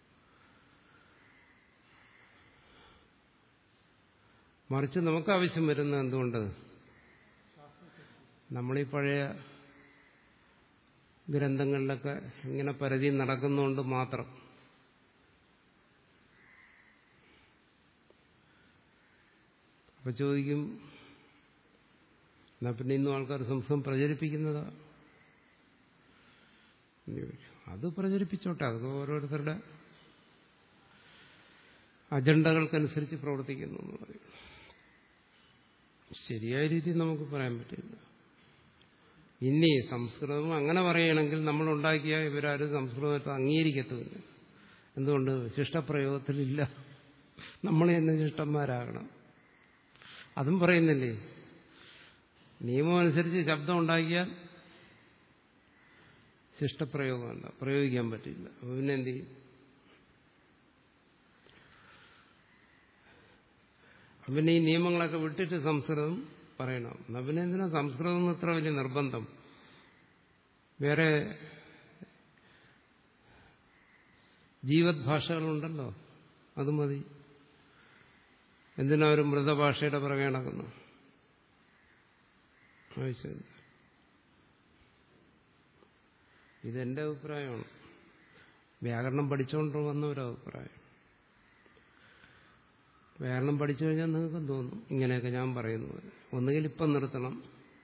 മറിച്ച് നമുക്ക് ആവശ്യം വരുന്നത് എന്തുകൊണ്ട് നമ്മളീ പഴയ ഗ്രന്ഥങ്ങളിലൊക്കെ ഇങ്ങനെ പരിധി നടക്കുന്നതുകൊണ്ട് മാത്രം അപ്പൊ ചോദിക്കും എന്നാ പിന്നെ ഇന്നും ആൾക്കാർ സംസ്കൃതം പ്രചരിപ്പിക്കുന്നതാ എന്ന് ചോദിക്കും. അത് പ്രചരിപ്പിച്ചോട്ടെ അതൊക്കെ ഓരോരുത്തരുടെ അജണ്ടകൾക്കനുസരിച്ച് പ്രവർത്തിക്കുന്നു എന്ന് പറയും ശരിയായ രീതിയിൽ നമുക്ക് പറയാൻ പറ്റില്ല ഇനി സംസ്കൃതം അങ്ങനെ പറയുകയാണെങ്കിൽ നമ്മൾ ഉണ്ടാക്കിയ ഇവരാരും സംസ്കൃതത്തെ അംഗീകരിക്കത്തുമില്ല എന്തുകൊണ്ട് ശിഷ്ടപ്രയോഗത്തിലില്ല നമ്മൾ തന്നെ ശിഷ്ടന്മാരാകണം അതും പറയുന്നില്ലേ നിയമം അനുസരിച്ച് ശബ്ദം ഉണ്ടാക്കിയാൽ ശിഷ്ടപ്രയോഗമല്ല പ്രയോഗിക്കാൻ പറ്റില്ല അപ്പൊ പിന്നെ എന്ത് ചെയ്യും അപ്പൊ പിന്നെ ഈ നിയമങ്ങളൊക്കെ വിട്ടിട്ട് സംസ്കൃതം പറയണം എന്നാ പിന്നെ എന്തിനാ സംസ്കൃതം എന്ന് ഇത്ര വലിയ നിർബന്ധം വേറെ ജീവത് ഭാഷകളുണ്ടല്ലോ അത് മതി എന്തിനാ ഒരു മൃതഭാഷയുടെ പുറകെ നടക്കുന്നു ആവശ്യമില്ല ഇതെന്റെ അഭിപ്രായമാണ് വ്യാകരണം പഠിച്ചുകൊണ്ട് വന്ന ഒരു അഭിപ്രായം വ്യാകരണം പഠിച്ചു കഴിഞ്ഞാൽ നിങ്ങൾക്കും തോന്നും ഇങ്ങനെയൊക്കെ ഞാൻ പറയുന്നത് ഒന്നുകിൽ ഇപ്പം നിർത്തണം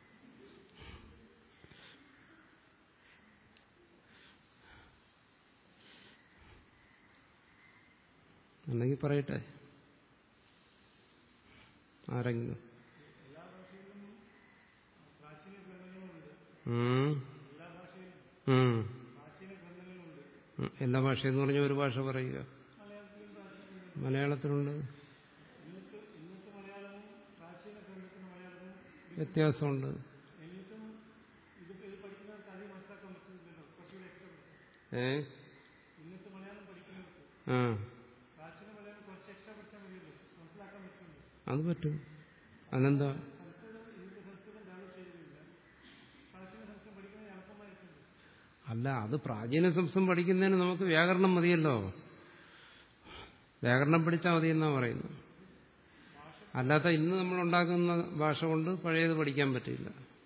അല്ലെങ്കിൽ പറയട്ടെ ആരെങ്കിലും ഉം. ഉം. ഉം. എല്ലാ ഭാഷയെന്ന് പറഞ്ഞ ഒരു ഭാഷ പറയുക മലയാളത്തിലുണ്ട് വ്യത്യാസമുണ്ട് ഏ ആ അത് പറ്റും അതെന്താ അല്ല അത് പ്രാചീന സംസ്കൃതം പഠിക്കുന്നതിന് നമുക്ക് വ്യാകരണം മതിയല്ലോ വ്യാകരണം പഠിച്ചാൽ മതി എന്നാ പറയുന്നത് അല്ലാത്ത ഇന്ന് നമ്മൾ ഉണ്ടാക്കുന്ന ഭാഷ കൊണ്ട് പഴയത് പഠിക്കാൻ പറ്റില്ല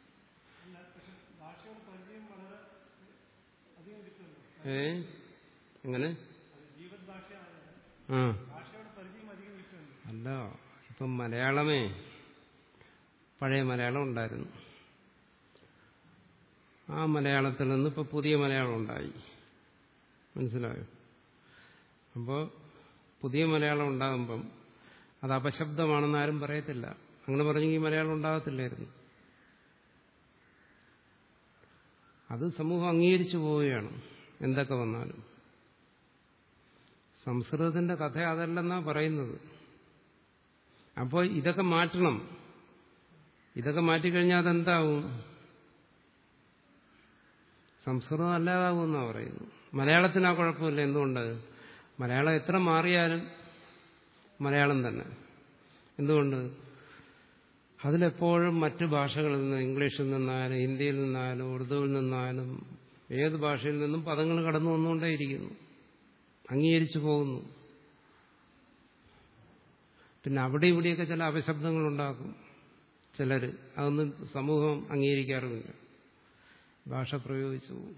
ഏ എങ്ങനെ ആ അല്ല ഇപ്പം മലയാളമേ പഴയ മലയാളം ഉണ്ടായിരുന്നു ആ മലയാളത്തിൽ നിന്ന് ഇപ്പൊ പുതിയ മലയാളം ഉണ്ടായി മനസ്സിലായോ അപ്പോൾ പുതിയ മലയാളം ഉണ്ടാകുമ്പം അത് അപശബ്ദമാണെന്ന് ആരും പറയത്തില്ല അങ്ങനെ പറഞ്ഞെങ്കിൽ മലയാളം ഉണ്ടാകത്തില്ലായിരുന്നു അത് സമൂഹം അംഗീകരിച്ചു പോവുകയാണ് എന്തൊക്കെ വന്നാലും സംസ്കൃതത്തിന്റെ കഥ അതല്ലെന്നാ പറയുന്നത് അപ്പോൾ ഇതൊക്കെ മാറ്റണം ഇതൊക്കെ മാറ്റിക്കഴിഞ്ഞാൽ അതെന്താവും സംസ്കൃതം അല്ലാതാവുമെന്നാ പറയുന്നു മലയാളത്തിന് ആ കുഴപ്പമില്ല എന്തുകൊണ്ട് മലയാളം എത്ര മാറിയാലും മലയാളം തന്നെ എന്തുകൊണ്ട് അതിലെപ്പോഴും മറ്റ് ഭാഷകളിൽ നിന്ന് ഇംഗ്ലീഷിൽ നിന്നായാലും ഹിന്ദിയിൽ നിന്നായാലും ഉറുദുവിൽ നിന്നായാലും ഏത് ഭാഷയിൽ നിന്നും പദങ്ങൾ കടന്നു വന്നുകൊണ്ടേയിരിക്കുന്നു അംഗീകരിച്ചു പോകുന്നു പിന്നെ അവിടെ ഇവിടെയൊക്കെ ചില അപശബ്ദങ്ങളുണ്ടാക്കും ചിലർ അതൊന്നും സമൂഹം അംഗീകരിക്കാറുമില്ല ഭാഷ പ്രയോഗിച്ചു പോകും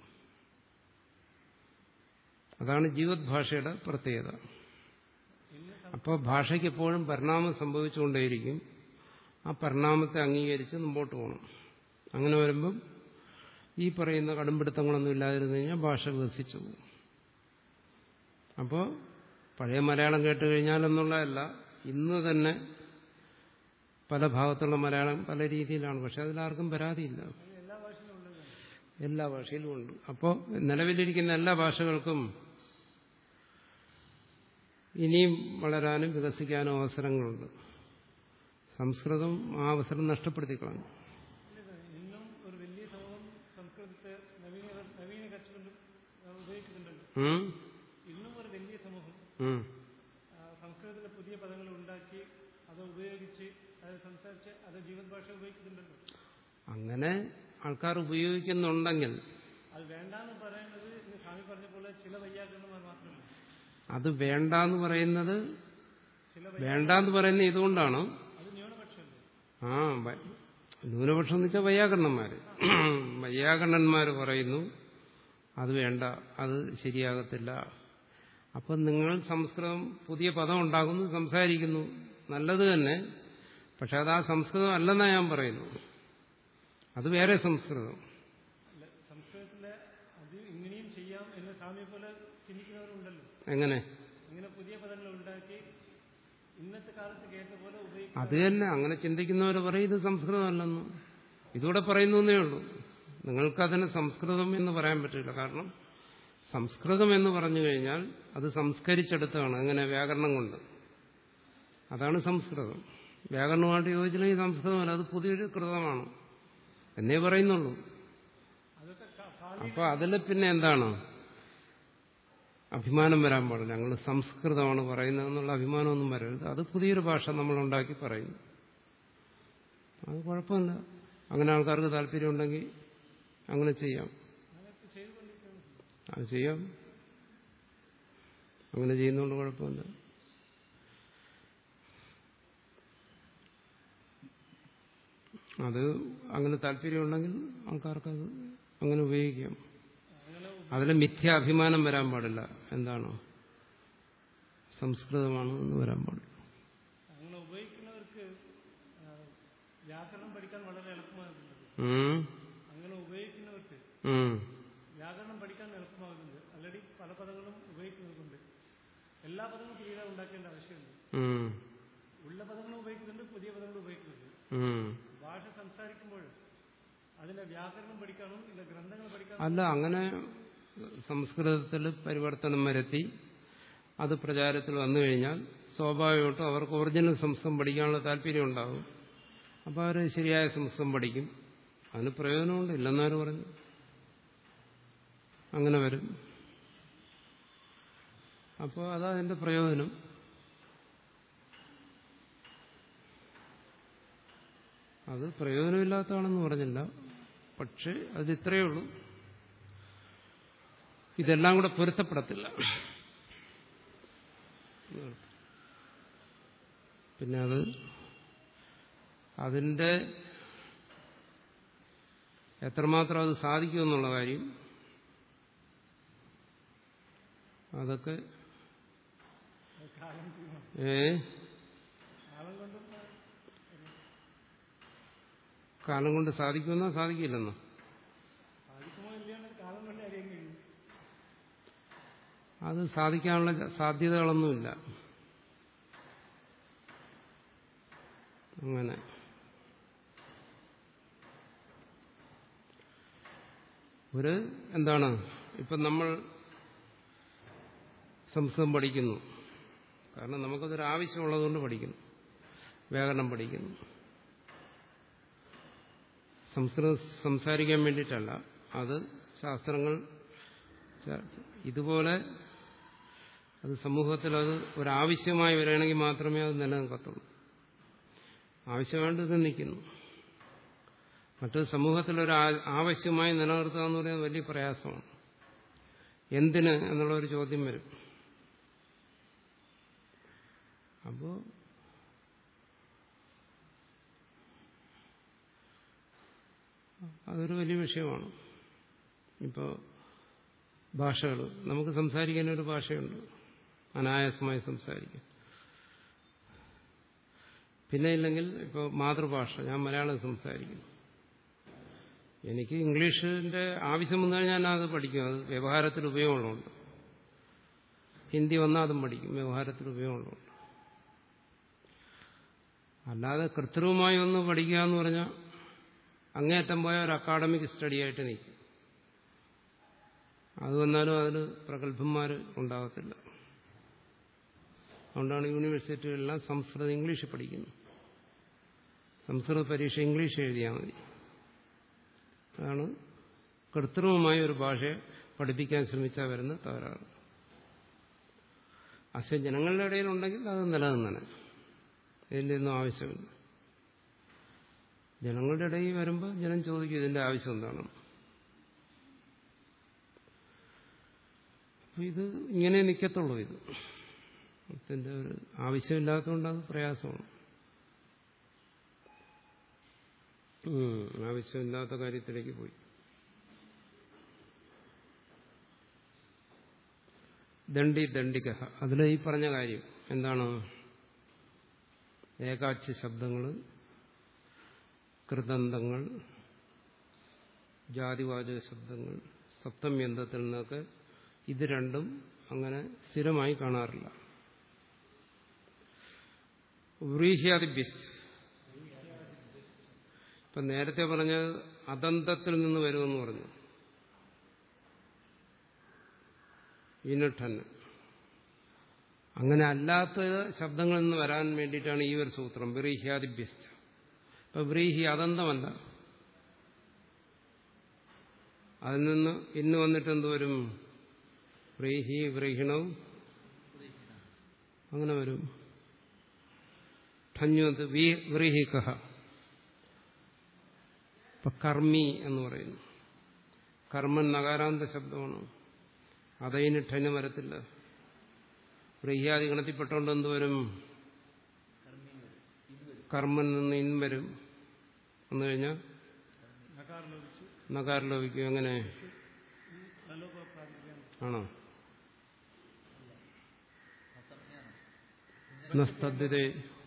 അതാണ് ജീവത് ഭാഷയുടെ പ്രത്യേകത അപ്പോൾ ഭാഷയ്ക്ക് എപ്പോഴും പരിണാമം സംഭവിച്ചുകൊണ്ടേയിരിക്കും ആ പരിണാമത്തെ അംഗീകരിച്ച് മുമ്പോട്ട് പോകണം അങ്ങനെ വരുമ്പം ഈ പറയുന്ന കടുംപിടുത്തങ്ങളൊന്നും ഇല്ലാതിരുന്നു കഴിഞ്ഞാൽ ഭാഷ വികസിച്ചു പോകും അപ്പോൾ പഴയ മലയാളം കേട്ട് കഴിഞ്ഞാലെന്നുള്ളതല്ല ഇന്ന് തന്നെ പല ഭാഗത്തുള്ള മലയാളം പല രീതിയിലാണ് പക്ഷെ അതിലാർക്കും പരാതിയില്ല എല്ലാ ഭാഷയിലും ഉണ്ട് അപ്പോൾ നിലവിലിരിക്കുന്ന എല്ലാ ഭാഷകൾക്കും ഇനിയും വളരാനും വികസിക്കാനും അവസരങ്ങളുണ്ട് സംസ്കൃതം ആ അവസരം നഷ്ടപ്പെടുത്തി കളഞ്ഞു ഇന്നും ഒരു വലിയ സമൂഹം സംസ്കൃതത്തെ നവീന നവീകരിച്ചുകൊണ്ട് ഉപയോഗിക്കുന്നുണ്ടല്ലോ ഉം? ഇന്നും ഒരു വലിയ സമൂഹം ഉം. ആ, സംസ്കൃതത്തിലെ പുതിയ പദങ്ങൾ ഉണ്ടാക്കി അത് ഉപയോഗിച്ച് അത് സംസാരിച്ച് അത് ജീവത് ഭാഷ ഉപയോഗിക്കുന്നുണ്ടല്ലോ അങ്ങനെ ആൾക്കാർ ഉപയോഗിക്കുന്നുണ്ടെങ്കിൽ അത് വേണ്ടാന്ന് പറയുന്നത് ഇന്ന് സ്വാമി പറഞ്ഞ പോലെ ചില വൈയാകരണമാർ മാത്രമല്ല അത് വേണ്ടാന്ന് പറയുന്നത് ചില വേണ്ടാന്ന് പറയുന്നത് ഇതുകൊണ്ടാണ് അത് ന്യൂനപക്ഷമല്ലേ ആ വ- ന്യൂനപക്ഷം എന്ന് വെച്ചാൽ വൈയാകരണന്മാര് വൈയാകരണന്മാർ പറയുന്നു അത് വേണ്ട അത് ശരിയാകത്തില്ല അപ്പം നിങ്ങൾ സംസ്കൃതം പുതിയ പദം ഉണ്ടാകുന്നു സംസാരിക്കുന്നു നല്ലത് തന്നെ പക്ഷെ അത് ആ സംസ്കൃതം അല്ലെന്നാ ഞാൻ പറയുന്നു അത് വേറെ സംസ്കൃതം അല്ല, സംസ്കൃതത്തിലെ അത് ഇങ്ങനെയും ചെയ്യാം എന്ന് സ്വാമിയെ പോലെ ചിന്തിക്കുന്നവരുണ്ടല്ലോ എങ്ങനെ ഇങ്ങനെ പുതിയ പദങ്ങൾ ഉണ്ടാക്കി ഇന്നത്തെ കാലത്ത് കേട്ട പോലെ ഉപയോഗിക്കും അത് തന്നെ അങ്ങനെ ചിന്തിക്കുന്നവർ പറയും ഇത് സംസ്കൃതമല്ലെന്ന് ഇതൂടെ പറയുന്നേ ഉള്ളൂ നിങ്ങൾക്കതിന് സംസ്കൃതം എന്ന് പറയാൻ പറ്റില്ല കാരണം സംസ്കൃതം എന്ന് പറഞ്ഞു കഴിഞ്ഞാൽ അത് സംസ്കരിച്ചെടുത്താണ് അങ്ങനെ വ്യാകരണം കൊണ്ട് അതാണ് സംസ്കൃതം വ്യാകരണമായിട്ട് യോജിച്ചില്ലെങ്കിൽ സംസ്കൃതമല്ല അത് പുതിയൊരു കൃതമാണ് എന്നേ പറയുന്നുള്ളൂ അതൊക്കെ ക- കാ- അപ്പൊ അതിൽ പിന്നെ എന്താണ് അഭിമാനം വരാൻ പാടില്ല ഞങ്ങൾ സംസ്കൃതമാണ് പറയുന്നതെന്നുള്ള അഭിമാനമൊന്നും വരരുത് അത് പുതിയൊരു ഭാഷ നമ്മൾ ഉണ്ടാക്കി പറയുന്നു അത് കുഴപ്പമില്ല അങ്ങനെ ആൾക്കാർക്ക് താല്പര്യമുണ്ടെങ്കിൽ അങ്ങനെ ചെയ്യാം അതൊക്കെ ചെയ്തുകൊണ്ടിരിക്കുന്നു അത് ചെയ്യാം അങ്ങനെ ചെയ്യുന്നതുകൊണ്ട് കുഴപ്പമില്ല അത് അങ്ങനെ താല്പര്യമുണ്ടെങ്കിൽ ആൾക്കാർക്കത് അങ്ങനെ ഉപയോഗിക്കാം അങ്ങനെ അതിൽ മിഥ്യാഭിമാനം വരാൻ പാടില്ല എന്താണ് സംസ്കൃതമാണ് എന്ന് വരാൻ പാടില്ല അങ്ങനെ ഉപയോഗിക്കുന്നവർക്ക് ആ, വ്യാകരണം പഠിക്കാൻ വളരെ എളുപ്പമാകുന്നുണ്ട് ഉം. അങ്ങനെ ഉപയോഗിക്കുന്നവർക്ക് ഉം. വ്യാകരണം പഠിക്കാൻ എളുപ്പമാകുന്നുണ്ട് ആൾറെഡി പല പദങ്ങളും ഉപയോഗിക്കുന്നതുകൊണ്ട് എല്ലാ പദങ്ങളും പുതിയതായി ഉണ്ടാക്കേണ്ട ആവശ്യമില്ല ഉം. ഉള്ള പദങ്ങളും ഉപയോഗിക്കുന്നുണ്ട് പുതിയ പദങ്ങളും ഉപയോഗിക്കുന്നുണ്ട് ഉം. ഭാഷ സംസാരിക്കുമ്പോൾ അതിലെ വ്യാകരണം പഠിക്കാനും ഇല്ല ഗ്രന്ഥങ്ങൾ പഠിക്കാനും അല്ല അങ്ങനെ സംസ്കൃതത്തിൽ പരിവർത്തനം വരുത്തി അത് പ്രചാരത്തിൽ വന്നു കഴിഞ്ഞാൽ സ്വാഭാവികമായിട്ടും അവർക്ക് ഒറിജിനൽ സംസ്കൃതം പഠിക്കാനുള്ള താല്പര്യം ഉണ്ടാകും അപ്പോൾ അവർ ശരിയായ സംസ്കൃതം പഠിക്കും അതിന് പ്രയോജനമുണ്ട് ഇല്ലെന്നാര് പറഞ്ഞു അങ്ങനെ വരും അപ്പോൾ അതാ അതിൻ്റെ പ്രയോജനം അത് പ്രയോജനമില്ലാത്തതാണെന്ന് പറഞ്ഞില്ല പക്ഷേ അത് ഇത്രയേ ഉള്ളൂ ഇതെല്ലാം കൂടെ പൊരുത്തപ്പെടത്തില്ല പിന്നെ അത് അതിൻ്റെ എത്രമാത്രം അത് സാധിക്കുമെന്നുള്ള കാര്യം അതൊക്കെ കാലം തീരുമാനം. ഏ കാലം കൊണ്ടും കാലം കൊണ്ട് സാധിക്കുമെന്നോ സാധിക്കില്ലെന്നോ സാധിക്കുമോ ഇല്ലയോ കാലം കൊണ്ട് അറിയാൻ കഴിയും അത് സാധിക്കാനുള്ള സാധ്യതകളൊന്നുമില്ല അങ്ങനെ ഒരു എന്താണ് ഇപ്പം നമ്മൾ സംസ്കൃതം പഠിക്കുന്നു കാരണം നമുക്കതൊരു ആവശ്യമുള്ളതുകൊണ്ട് പഠിക്കുന്നു വ്യാകരണം പഠിക്കുന്നു സംസ്കൃതം സംസാരിക്കാൻ വേണ്ടിയിട്ടല്ല അത് ശാസ്ത്രങ്ങൾ ച- ഇതുപോലെ അത് സമൂഹത്തിൽ അത് ഒരാവശ്യമായി വരികയാണെങ്കിൽ മാത്രമേ അത് നിലനിൽക്കത്തുള്ളൂ ആവശ്യമായിട്ട് ഇത് നിൽക്കുന്നു മറ്റ് സമൂഹത്തിൽ ഒരു ആ- ആവശ്യമായി നിലനിർത്തുക എന്ന് പറയുന്നത് വലിയ പ്രയാസമാണ് എന്തിന് എന്നുള്ള ഒരു ചോദ്യം വരും അപ്പോൾ അതൊരു വലിയ വിഷയമാണ് ഇപ്പോൾ ഭാഷകൾ നമുക്ക് സംസാരിക്കാൻ ഒരു ഭാഷയുണ്ട് അനായാസമായി സംസാരിക്കാൻ പിന്നെ ഇല്ലെങ്കിൽ ഇപ്പോൾ മാതൃഭാഷ ഞാൻ മലയാളം സംസാരിക്കുന്നു എനിക്ക് ഇംഗ്ലീഷിന്റെ ആവശ്യം വന്നു കഴിഞ്ഞാൽ ഞാൻ അത് പഠിക്കും അത് വ്യവഹാരത്തിൽ ഉപയോഗമുള്ളതുകൊണ്ട് ഹിന്ദി വന്നാൽ അതും പഠിക്കും വ്യവഹാരത്തിൽ ഉപയോഗമുള്ളതുകൊണ്ട് അല്ലാതെ കൃത്രിമമായി ഒന്ന് പഠിക്കുക എന്ന് പറഞ്ഞാൽ അങ്ങേയറ്റം പോയ ഒരു അക്കാഡമിക് സ്റ്റഡി ആയിട്ട് നിൽക്കും അത് വന്നാലും അതിൽ പ്രഗത്ഭന്മാർ ഉണ്ടാകത്തില്ല അതുകൊണ്ടാണ് യൂണിവേഴ്സിറ്റികളെല്ലാം സംസ്കൃതം ഇംഗ്ലീഷ് പഠിക്കുന്നത് സംസ്കൃത പരീക്ഷ ഇംഗ്ലീഷ് എഴുതിയാൽ മതി അതാണ് കൃത്രിമമായ ഒരു ഭാഷയെ പഠിപ്പിക്കാൻ ശ്രമിച്ചാൽ വരുന്ന തകരാറ് അശ്വ ജനങ്ങളുടെ ഇടയിലുണ്ടെങ്കിൽ അത് നിലനിന്നനെ ഇതിൻ്റെ ഒന്നും ആവശ്യമില്ല ജനങ്ങളുടെ ഇടയിൽ വരുമ്പോൾ ജനം ചോദിക്കും ഇതിന്റെ ആവശ്യം എന്താണ് അപ്പൊ ഇത് ഇങ്ങനെ നിൽക്കത്തുള്ളൂ ഇത് ഇതിന്റെ ഒരു ആവശ്യമില്ലാത്തതുകൊണ്ട് അത് പ്രയാസമാണ് ഉം, ആവശ്യമില്ലാത്ത കാര്യത്തിലേക്ക് പോയി ദണ്ഡി ദണ്ഡിക അതിൽ ഈ പറഞ്ഞ കാര്യം എന്താണ് ഏകാക്ഷി ശബ്ദങ്ങൾ കൃതന്തങ്ങൾ ജാതിവാചക ശബ്ദങ്ങൾ സപ്തമ്യന്തത്തിൽ നിന്നൊക്കെ ഇത് രണ്ടും അങ്ങനെ സ്ഥിരമായി കാണാറില്ല വ്രീഹ്യാദിഭ്യസ് ഇപ്പൊ നേരത്തെ പറഞ്ഞത് അതന്തത്തിൽ നിന്ന് വരുമെന്ന് പറഞ്ഞു ഇനഠന് അങ്ങനെ അല്ലാത്ത ശബ്ദങ്ങളിൽ നിന്ന് വരാൻ വേണ്ടിയിട്ടാണ് ഈ ഒരു സൂത്രം വ്രീഹ്യാദിഭ്യസ് ഇപ്പൊ വ്രീഹി അതന്തമല്ല അതിൽ നിന്ന് ഇന്ന് വന്നിട്ട് എന്ത് വരും വ്രീഹി വ്രീഹിണവും അങ്ങനെ വരും ഠഞ്ഞത് വ്രീഹികഹ ഇപ്പൊ കർമ്മി എന്ന് പറയുന്നു കർമ്മൻ നകാരാന്ത ശബ്ദമാണ് അതതിന് ഠന് വരത്തില്ല വ്രീഹ്യാദി ഗണത്തിൽപ്പെട്ടുകൊണ്ട് എന്ത് വരും കർമ്മൻ നിന്ന് ഇൻ വരും വന്നു കഴിഞ്ഞാൽ നകാർ ലോപിച്ചു നകാർ ലോപിക്കും എങ്ങനെ നലോപ പ്രാപിക്കാൻ ആണോ അസംജ്ഞാനം നസ്തദ്ധ്യതേ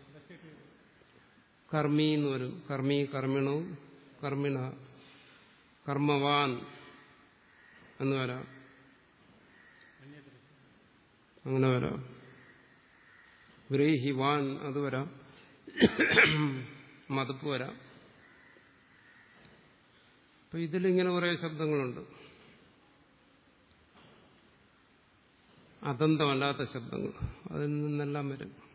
കർമ്മി എന്ന് വരും കർമ്മി കർമ്മിണവും കർമ്മിണ കർമ്മവാൻ എന്ന് വരാം അങ്ങനെ വരാം വ്രീഹിവാൻ അത് വരാം മതപ്പ് വരാം അപ്പൊ ഇതിലിങ്ങനെ കുറേ ശബ്ദങ്ങളുണ്ട് അതന്തമല്ലാത്ത ശബ്ദങ്ങൾ അതിൽ നിന്നെല്ലാം വരും